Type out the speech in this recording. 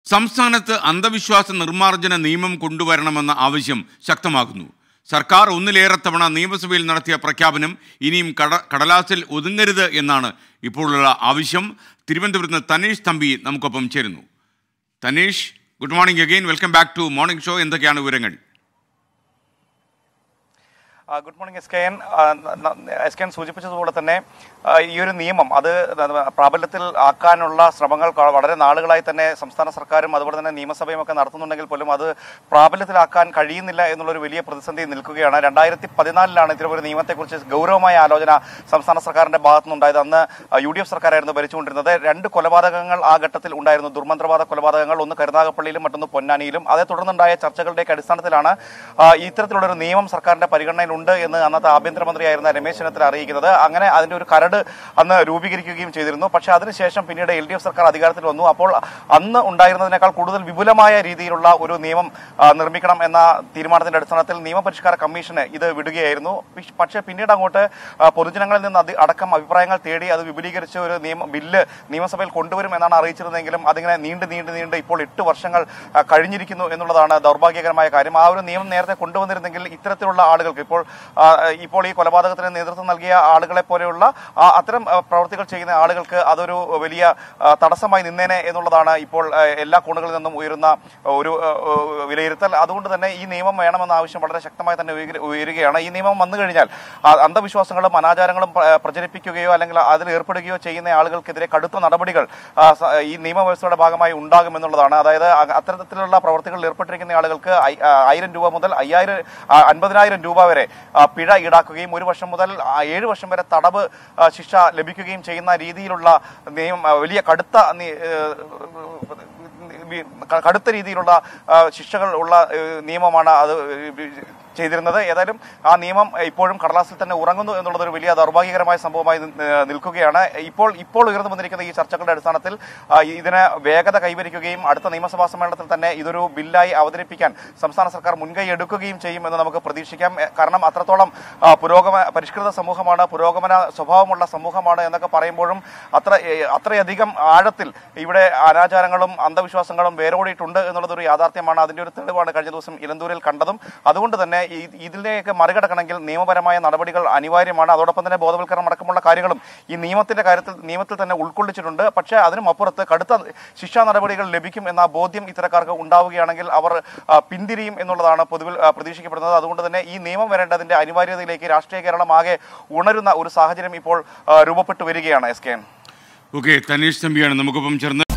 സംസ്ഥാനത്ത് അന്ധവിശ്വാസ നിർമ്മാർജ്ജന നിയമം കൊണ്ടുവരണമെന്ന ആവശ്യം ശക്തമാകുന്നു സർക്കാർ ഒന്നിലേറെ തവണ നിയമസഭയിൽ നടത്തിയ പ്രഖ്യാപനം ഇനിയും കട കടലാസിൽ ഒതുങ്ങരുത് എന്നാണ് ഇപ്പോഴുള്ള ആവശ്യം തിരുവനന്തപുരത്ത് നിന്ന് തനീഷ് തമ്പി നമുക്കൊപ്പം ചേരുന്നു Tanish good morning again welcome back to morning show എന്തൊക്കെയാണ് വിവരങ്ങൾ ആ, good morning S K N ആ, ന- ന- എസ് കെ എൻ സൂചിപ്പിച്ചതുപോലെ തന്നെ ആ, ഈ ഒരു നിയമം അത് പ്രാബല്യത്തിൽ ആക്കാനുള്ള ശ്രമങ്ങൾ ക- വളരെ നാളുകളായി തന്നെ സംസ്ഥാന സർക്കാരും അതുപോലെ തന്നെ നിയമസഭയും ഒക്കെ നടത്തുന്നുണ്ടെങ്കിൽ പോലും അത് പ്രാബല്യത്തിലാക്കാൻ കഴിയുന്നില്ല എന്നുള്ളൊരു വലിയ പ്രതിസന്ധി നിൽക്കുകയാണ് രണ്ടായിരത്തി പതിനാലിലാണ് ഇത്തരമൊരു നിയമത്തെക്കുറിച്ച് ഗൗരവമായ ആലോചന സംസ്ഥാന സർക്കാരിന്റെ ഭാഗത്തുനിന്നുണ്ടായത് അന്ന് യു ഡി എഫ് സർക്കാരായിരുന്നു ഭരിച്ചുകൊണ്ടിരുന്നത് രണ്ട് കൊലപാതകങ്ങൾ ആ ഘട്ടത്തിൽ ഉണ്ടായിരുന്നു ദുർമന്ത്രവാദ കൊലപാതകങ്ങൾ ഒന്ന് കരുനാഗപ്പള്ളിയിലും മറ്റൊന്ന് പൊന്നാനിയിലും അതേ തുടർന്നുണ്ടായ ചർച്ചകളുടെയൊക്കെ അടിസ്ഥാനത്തിലാണ് ആ, ഇത്തരത്തിലുള്ളൊരു നിയമം സർക്കാരിന്റെ പരിഗണനയിലുണ്ട് എന്ന് അന്നത്തെ ആഭ്യന്തരമന്ത്രിയായിരുന്ന രമേശ് ചെന്നിത്തല അറിയിക്കുന്നത് അങ്ങനെ അതിന്റെ ഒരു കരട് അന്ന് രൂപീകരിക്കുകയും ചെയ്തിരുന്നു പക്ഷേ അതിനുശേഷം പിന്നീട് എൽ ഡി എഫ് സർക്കാർ അധികാരത്തിൽ വന്നു അപ്പോൾ അന്ന് ഉണ്ടായിരുന്നതിനേക്കാൾ കൂടുതൽ വിപുലമായ രീതിയിലുള്ള ഒരു നിയമം ആ, നിർമ്മിക്കണം എന്ന തീരുമാനത്തിന്റെ അടിസ്ഥാനത്തിൽ നിയമപരിഷ്കാര കമ്മീഷന് ഇത് വിടുകയായിരുന്നു പിഷ്- പക്ഷേ പിന്നീട് അങ്ങോട്ട് ആ, പൊതുജനങ്ങളിൽ നിന്ന് അതി- അടക്കം അഭിപ്രായങ്ങൾ തേടി അത് വിപുലീകരിച്ച ഒരു നിയമ ബില്ല് നിയമസഭയിൽ കൊണ്ടുവരും എന്നാണ് അറിയിച്ചിരുന്നെങ്കിലും അതിങ്ങനെ നീണ്ട് നീണ്ട് നീണ്ട് ഇപ്പോൾ എട്ട് വർഷങ്ങൾ ആ, കഴിഞ്ഞിരിക്കുന്നു എന്നുള്ളതാണ് ദൗർഭാഗ്യകരമായ കാര്യം ആ ഒരു നിയമം നേരത്തെ കൊണ്ടുവന്നിരുന്നെങ്കിൽ ഇത്തരത്തിലുള്ള ആളുകൾക്ക് ഇപ്പോൾ ആ, ഇപ്പോൾ ഈ കൊലപാതകത്തിന് നേതൃത്വം നൽകിയ ആളുകളെ പോലെയുള്ള ആ, അത്തരം ആ, പ്രവൃത്തികൾ ചെയ്യുന്ന ആളുകൾക്ക് അതൊരു വലിയ ആ, തടസ്സമായി നിന്നേനെ എന്നുള്ളതാണ് ഇപ്പോൾ ആ, എല്ലാ കോണുകളിൽ നിന്നും ഉയരുന്ന ഒരു ആ, ആ, വിലയിരുത്തൽ അതുകൊണ്ട് തന്നെ ഈ നിയമം വേണമെന്ന ആവശ്യം വളരെ ശക്തമായി തന്നെ ഉയരു- ഉയരുകയാണ് ഈ നിയമം വന്നു കഴിഞ്ഞാൽ ആ, അന്ധവിശ്വാസങ്ങളും അനാചാരങ്ങളും പ്ര- പ്രചരിപ്പിക്കുകയോ അല്ലെങ്കിൽ അതിൽ ഏർപ്പെടുകയോ ചെയ്യുന്ന ആളുകൾക്കെതിരെ കടുത്ത നടപടികൾ ആ, സ- ഈ നിയമവ്യവസ്ഥയുടെ ഭാഗമായി ഉണ്ടാകുമെന്നുള്ളതാണ് അതായത് അ- അത്തരത്തിലുള്ള പ്രവർത്തികളിൽ ഏർപ്പെട്ടിരിക്കുന്ന ആളുകൾക്ക് ഐ- ആ, ആയിരം രൂപ മുതൽ അയ്യായിരം ആ, അൻപതിനായിരം രൂപ വരെ ആ, പിഴ ഈടാക്കുകയും ഒരു വർഷം മുതൽ ആ, ഏഴ് വർഷം വരെ തടവ് ആ, ശിക്ഷ ലഭിക്കുകയും ചെയ്യുന്ന രീതിയിലുള്ള നിയമം ആ, വലിയ കടുത്ത നി- ഏഹ്, ക- കടുത്ത രീതിയിലുള്ള ആ, ശിക്ഷകൾ ഉള്ള ഏഹ്, നിയമമാണ് അത് ചെയ്തിരുന്നത് ഏതായാലും ആ നിയമം ഇപ്പോഴും കടലാസിൽ തന്നെ ഉറങ്ങുന്നു എന്നുള്ളത് ഒരു വലിയ ദൗർഭാഗ്യകരമായ സംഭവമായി നി- ഏഹ്, നിൽക്കുകയാണ് ഇപ്പോൾ ഇപ്പോൾ ഉയർന്നു വന്നിരിക്കുന്ന ഈ ചർച്ചകളുടെ അടിസ്ഥാനത്തിൽ ആ, ഇതിന് വേഗത കൈവരിക്കുകയും അടുത്ത നിയമസഭാ സമ്മേളനത്തിൽ തന്നെ ഇതൊരു ബില്ലായി അവതരിപ്പിക്കാൻ സംസ്ഥാന സർക്കാർ മുൻകൈ എടുക്കുകയും ചെയ്യും എന്ന് നമുക്ക് പ്രതീക്ഷിക്കാം എ- കാരണം അത്രത്തോളം ആ, പുരോഗമ പരിഷ്കൃത സമൂഹമാണ് പുരോഗമന സ്വഭാവമുള്ള സമൂഹമാണ് എന്നൊക്കെ പറയുമ്പോഴും അത്ര ഏ, അത്രയധികം ആഴത്തിൽ ഇവിടെ അനാചാരങ്ങളും അന്ധവിശ്വാസങ്ങളും വേരോടിയിട്ടുണ്ട് എന്നുള്ളത് ഒരു യാഥാർത്ഥ്യമാണ് അതിന്റെ ഒരു തെളിവാണ് കഴിഞ്ഞ ദിവസം ഇലന്തൂരിൽ കണ്ടതും അതുകൊണ്ട് തന്നെ ഈ- ഇതിനെയൊക്കെ മറികടക്കണമെങ്കിൽ നിയമപരമായ നടപടികൾ അനിവാര്യമാണ് അതോടൊപ്പം തന്നെ ബോധവൽക്കരണം അടക്കമുള്ള കാര്യങ്ങളും ഈ നിയമത്തിന്റെ കാര്യത്തിൽ നിയമത്തിൽ തന്നെ ഉൾക്കൊള്ളിച്ചിട്ടുണ്ട് പക്ഷേ അതിനും അപ്പുറത്ത് കടുത്ത ശിക്ഷാ നടപടികൾ ലഭിക്കും എന്ന ബോധ്യം ഇത്തരക്കാർക്ക് ഉണ്ടാവുകയാണെങ്കിൽ അവർ ആ, പിന്തിരിയും എന്നുള്ളതാണ് പൊതുവിൽ ആ, പ്രതീക്ഷിക്കപ്പെടുന്നത് അതുകൊണ്ട് തന്നെ ഈ നിയമം വരേണ്ടതിന്റെ അനിവാര്യതയിലേക്ക് രാഷ്ട്രീയ കേരളം ആകെ ഉണരുന്ന ഒരു സാഹചര്യം ഇപ്പോൾ ആ, രൂപപ്പെട്ടു വരികയാണ് S K N okay Tanish തമ്പിയാണ് നമുക്കൊപ്പം ചേർന്ന്